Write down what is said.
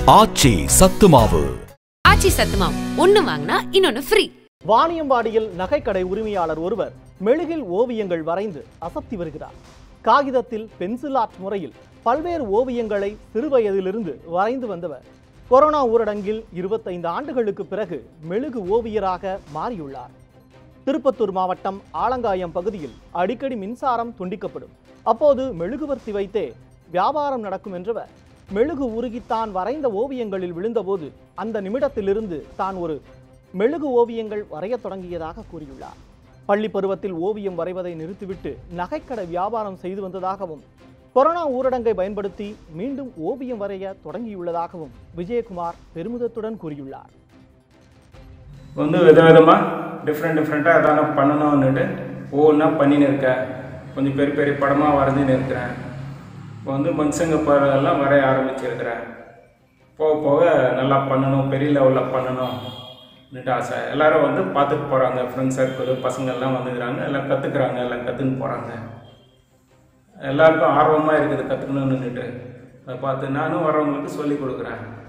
ஆச்சி சத்துமாவு ஆச்சி சத்துமாவு ஒன்னு வாங்கினா இன்னொன்னு ஃப்ரீ வாணியம்பாடியில் நகைக்கடை உரிமையாளர் ஒருவர் மெழுகில் ஓவியங்கள் வரைந்து அசத்தி வருகிறார் காகிதத்தில் பென்சில் ஆர்ட் முறையில் பல்வேறு ஓவியங்களை சிறுவயதிலிருந்து வரைந்து வந்தவர் கொரோனா ஊரடங்கில் இருபத்தைந்து ஆண்டுகளுக்கு பிறகு மெழுகு ஓவியராக மாறியுள்ளார் திருப்பத்தூர் மாவட்டம் ஆலங்காயம் பகுதியில் அடிக்கடி மின்சாரம் துண்டிக்கப்படும் அப்போது மெழுகுவர்த்தி வைத்தே வியாபாரம் நடக்கும் என்றவர் மெழுகு உருகி தான் வரைந்த ஓவியங்களில் விழுந்தபோது அந்த நிமிடத்திலிருந்து தான் ஒரு மெழுகு ஓவியங்கள் வரையத் தொடங்கியதாக கூறியுள்ளார் பள்ளி பருவத்தில் ஓவியம் வரைவதை நிறுத்திவிட்டு நகைக்கடை வியாபாரம் செய்து வந்ததாகவும் கொரோனா ஊரடங்கை பயன்படுத்தி மீண்டும் ஓவியம் வரைய தொடங்கியுள்ளதாகவும் விஜயகுமார் பெருமிதத்துடன் கூறியுள்ளார் வந்து விதவிதமாக டிஃப்ரெண்ட் டிஃப்ரெண்ட்டாக எதனா பண்ணணும்னுட்டு ஒவ்வொன்றா பண்ணின்னு இருக்கேன் கொஞ்சம் பெரிய பெரிய படமாக வரைஞ்சின்னு இருக்கிறேன் இப்போ வந்து மனுஷங்க படம்லாம் வரைய ஆரம்பிச்சிருக்கிறேன் போக போக நல்லா பண்ணணும் பெரிய லெவலில் பண்ணணும்னுட்டு ஆசை எல்லாரும் வந்து பார்த்துட்டு போகிறாங்க ஃப்ரெண்ட்ஸ் சர்க்கிள் பசங்கள்லாம் வந்துக்கிறாங்க எல்லாம் கற்றுக்குறாங்க எல்லாம் கற்றுன்னு போகிறாங்க எல்லாருக்கும் ஆர்வமாக இருக்குது கற்றுக்கணுன்னுட்டு அதை பார்த்து நானும் வரவங்களுக்கு சொல்லி கொடுக்குறேன்